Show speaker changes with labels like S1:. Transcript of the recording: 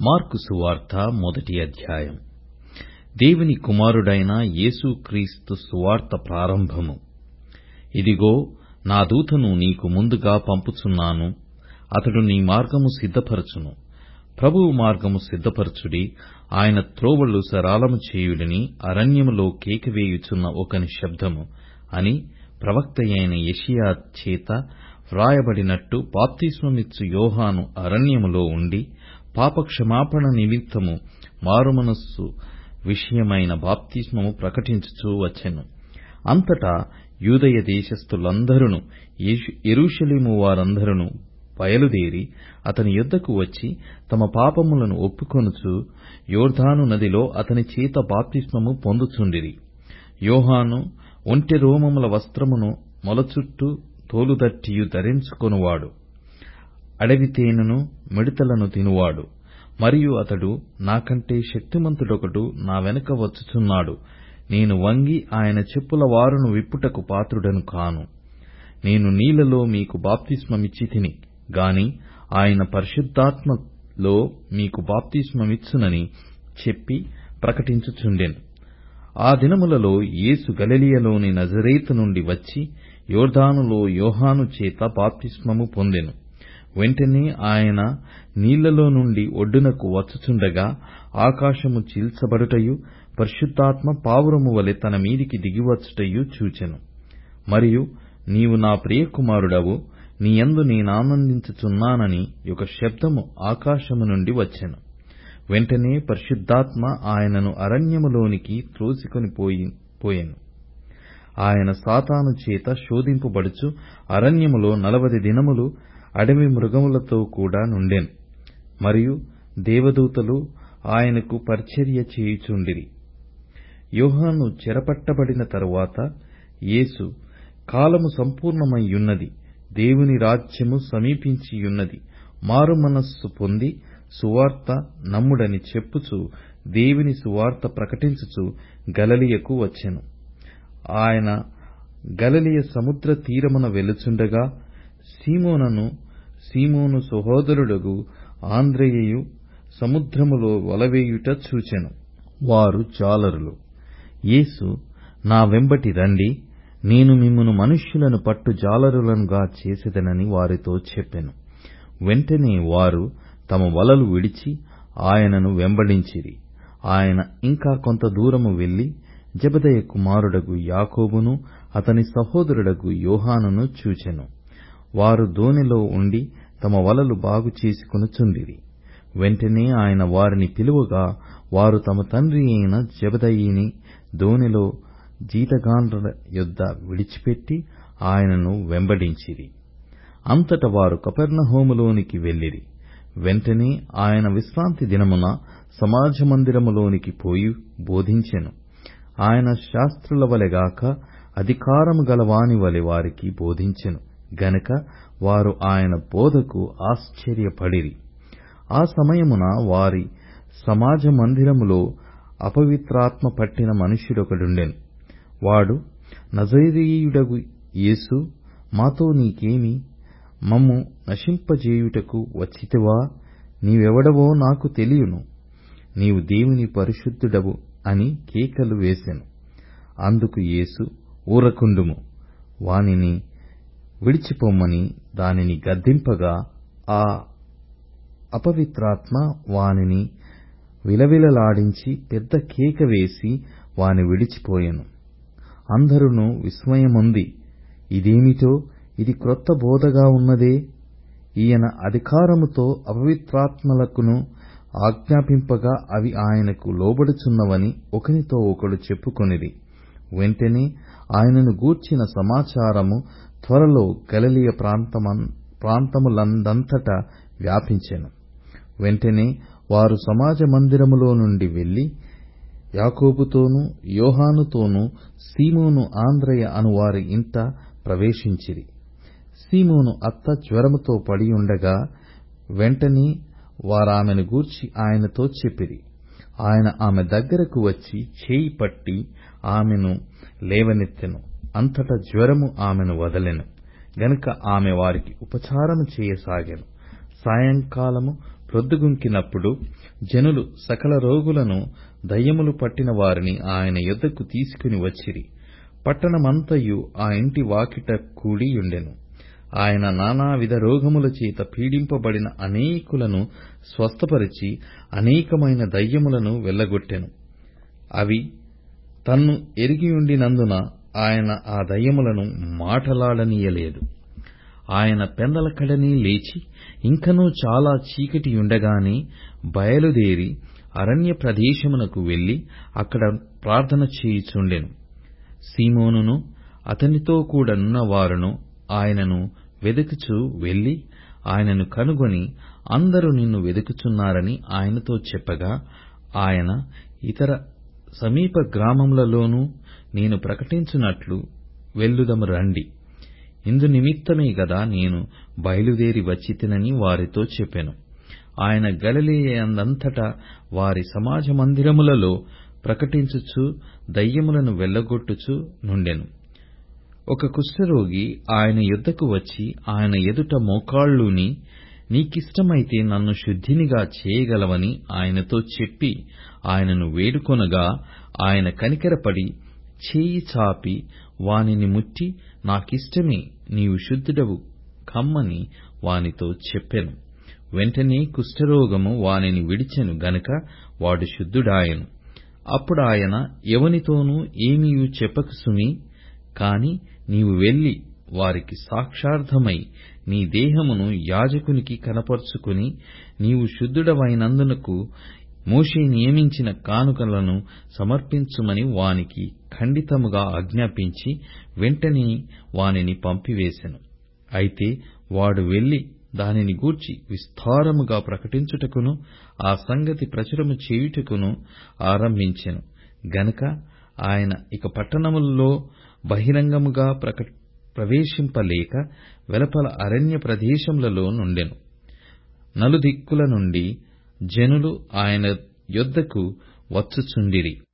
S1: mark సువార్త మొదటి అధ్యాయం దేవుని కుమారుడైన యేసుక్రీస్తు సువార్త ప్రారంభము ఇదిగో నా దూతను నీకు ముందుగా పంపుచున్నాను అతడు నీ మార్గము సిద్ధపరచును ప్రభువు మార్గము సిద్ధపరచుడి ఆయన త్రోవలు సరళము చేయుడని అరణ్యములో కేకవేయుచున్న ఒకని శబ్దము అని ప్రవక్తయైన యెషయా చేత వ్రాయబడినట్టు బాప్తిస్మమిచ్చు యోహాను అరణ్యములో ఉండి పాపక్షమాపణ నిమిత్తము మారుమనస్సు విషయమైన బాప్తిస్మము ప్రకటించుచూ వచ్చెను అంతటా యూదయ దేశస్థులందరును యెరూషలేము వారందరును బయలుదేరి అతని యొద్దకు వచ్చి తమ పాపములను ఒప్పుకొనుచు యొర్దాను నదిలో అతని చేత బాప్తిస్మము పొందుచుండిరి యోహాను ఒంటె రోమముల వస్త్రమును మొలచుట్టు తోలుదట్టియు ధరించుకొనువాడు అడవి తేనెను మిడతలను తినువాడు మరియు అతడు నాకంటే శక్తిమంతుడొకడు నా వెనుక వచ్చుచున్నాడు నేను వంగి ఆయన చెప్పుల వారును విప్పుటకు పాత్రుడను కాను నేను నీళ్లలో మీకు బాప్తిస్మమిచ్చి తిని గాని ఆయన పరిశుద్ధాత్మలో మీకు బాప్తిస్మమిచ్చునని చెప్పి ప్రకటించుచుండెను ఆ దినములలో యేసు గలిలయలోని నజరేతు నుండి వచ్చి యొర్దానులో యోహాను చేత బాప్తిస్మము పొందెను వెంటనే ఆయన నీళ్లలో నుండి ఒడ్డునకు వచ్చుచుండగా ఆకాశము చీల్చబడుటయు పరిశుద్ధాత్మ పావురము వలె తన మీదికి దిగివచ్చుటయు చూచెను మరియు నీవు నా ప్రియకుమారుడవు నీయందు నేనానందించుచున్నానని ఒక శబ్దము ఆకాశము నుండి వచ్చెను వెంటనే పరిశుద్ధాత్మ ఆయనను అరణ్యములోనికి త్రోసికొని పోయెను ఆయన సాతాను చేత శోధింపబడుచు అరణ్యములో నలవది దినములు అడవి మృగములతో కూడా నుండెను మరియు దేవదూతలు ఆయనకు పరిచర్య చేయుచుండిరి యోహాను చెరపట్టబడిన తరువాత యేసు కాలము సంపూర్ణమయ్యున్నది దేవుని రాజ్యము సమీపించియున్నది మారుమనస్సు పొంది సువార్త నమ్ముడని చెప్పుచు దేవుని సువార్త ప్రకటించుచు గలిలయకు వచ్చెను ఆయన గలిలయ సముద్ర తీరమున వెలుచుండగా సీమోనను సీమోను సహోదరుడగు ఆంద్రెయయు సముద్రములో వలవేయుట చూచెను వారు జాలరులు యేసు నా వెంబటి రండి నేను మిమ్మును మనుష్యులను పట్టు జాలరులనుగా చేసెదనని వారితో చెప్పెను వెంటనే వారు తమ వలలు విడిచి ఆయనను వెంబడించిరి ఆయన ఇంకా కొంత దూరము వెళ్లి జెబెదయి కుమారుడగు యాకోబును అతని సహోదరుడగు యోహానును చూచెను వారు దోణిలో ఉండి తమ వలలు బాగు చేసుకొనుచుండిరి వెంటనే ఆయన వారిని పిలువగా వారు తమ తండ్రి అయిన జెబెదయిని దోణిలో జీతగాండ్రల యొద్ద విడిచిపెట్టి ఆయనను వెంబడించిరి అంతట వారు కపెర్నహూములోనికి వెళ్ళిరి వెంటనే ఆయన విశ్రాంతి దినమున సమాజ మందిరములోనికి పోయి బోధించెను ఆయన శాస్త్రుల వలెగాక అధికారము గలవాని వలె వారికి బోధించెను గనక వారు ఆయన బోధకు ఆశ్చర్యపడిరి ఆ సమయమున వారి సమాజ మందిరములో అపవిత్రాత్మ పట్టిన మనుష్యుడొకడుండెను వాడు నజరేయుడగు యేసు మాతో నీకేమి మమ్ము నశింపజేయుటకు వచ్చితివా నీవెవడవో నాకు తెలియను నీవు దేవుని పరిశుద్ధుడవు అని కేకలు వేసెను అందుకు యేసు ఊరకుండుము వానిని విడిచిపొమ్మని దానిని గద్దింపగా ఆ అపవిత్రాత్మ వానిని విలవిలలాడించి పెద్ద కేక వేసి వాని విడిచిపోయెను అందరును విస్మయముంది ఇదేమిటో ఇది క్రొత్త బోధగా ఉన్నదే ఈయన అధికారముతో అపవిత్రాత్మలకును ఆజ్ఞాపింపగా అవి ఆయనకు లోబడుచున్నవని ఒకనితో ఒకడు చెప్పుకొనిరి వెంటనే ఆయనను గూర్చిన సమాచారము త్వరలో గలిలయ ప్రాంతములందంతటా వ్యాపించెను వెంటనే వారు సమాజ మందిరములో నుండి వెళ్లి యాకోబుతోనూ యోహానుతోనూ సీమోను ఆంద్రయ అనువారి ఇంట ప్రవేశించిరి సీమోను అత్త జ్వరముతో పడియుండగా వెంటనే వారామెను గూర్చి ఆయనతో చెప్పిరి ఆయన ఆమె దగ్గరకు వచ్చి చేయి పట్టి ఆమెను లేవనెత్తెను అంతటా జ్వరము ఆమెను వదలెను గనుక ఆమె వారికి ఉపచారము చేయసాగెను సాయంకాలము ప్రొద్దుగుంకినప్పుడు జనులు సకల రోగులను దయ్యములు పట్టిన వారిని ఆయన యొద్దకు తీసుకుని వచ్చిరి పట్టణమంతయు ఆ ఇంటి వాకిట కూడియుండెను ఆయన నానావిధ రోగముల చేత పీడింపబడిన అనేకులను స్వస్థపరిచి అనేకమైన దయ్యములను వెళ్ళగొట్టెను అవి తన్ను ఎరిగియుండినందున ఆయన ఆ దయ్యములను మాటలాడనీయలేదు ఆయన పెందలకడనే లేచి ఇంకనూ చాలా చీకటియుండగానే బయలుదేరి అరణ్య ప్రదేశమునకు వెళ్లి అక్కడ ప్రార్థన చేయుచుండెను సీమోనును అతనితో కూడనున్న వారును ఆయనను వెదకుచు వెళ్లి ఆయనను కనుగొని అందరూ నిన్ను వెదుకుచున్నారని ఆయనతో చెప్పగా ఆయన ఇతర సమీప గ్రామములలోనూ నేను ప్రకటించున్నట్లు వెళ్ళుదము రండి ఇందునిమిత్తమే గదా నేను బయలుదేరి వచ్చితినని వారితో చెప్పెను ఆయన గలిలయయందంతటా వారి సమాజ మందిరములలో ప్రకటించుచు దయ్యములను వెళ్ళగొట్టుచు నుండెను ఒక కుష్ఠరోగి ఆయన యొద్దకు వచ్చి ఆయన ఎదుట మోకాళ్ళూని నీకిష్టమైతే నన్ను శుద్ధినిగా చేయగలవని ఆయనతో చెప్పి ఆయనను వేడుకొనగా ఆయన కనికరపడి చేయి చాపి వానిని ముట్టి నాకిష్టమే నీవు శుద్ధుడవు కమ్మని వానితో చెప్పెను వెంటనే కుష్ఠరోగము వానిని విడిచెను గనుక వాడు శుద్ధుడాయెను అప్పుడాయన ఎవనితోనూ ఏమీయూ చెప్పకు సుమీ కాని నీవు వెళ్లి వారికి సాక్షార్థమై నీ దేహమును యాజకునికి కనపరచుకుని నీవు శుద్ధుడవైనందునకు మోషే నియమించిన కానుకలను సమర్పించుమని వానికి ఖండితముగా ఆజ్ఞాపించి వెంటనే వానిని పంపివేసెను అయితే వాడు వెళ్లి దానిని గూర్చి విస్తారముగా ప్రకటించుటకును ఆ సంగతి ప్రచురము చేయుటకును ఆరంభించెను గనుక ఆయన ఇక పట్టణములలో బహిరంగముగా ప్రవేశింపలేక వెలుపల అరణ్య ప్రదేశములలో నుండెను నలుదిక్కుల నుండి జనులు ఆయన యొద్దకు వచ్చుచుండిరి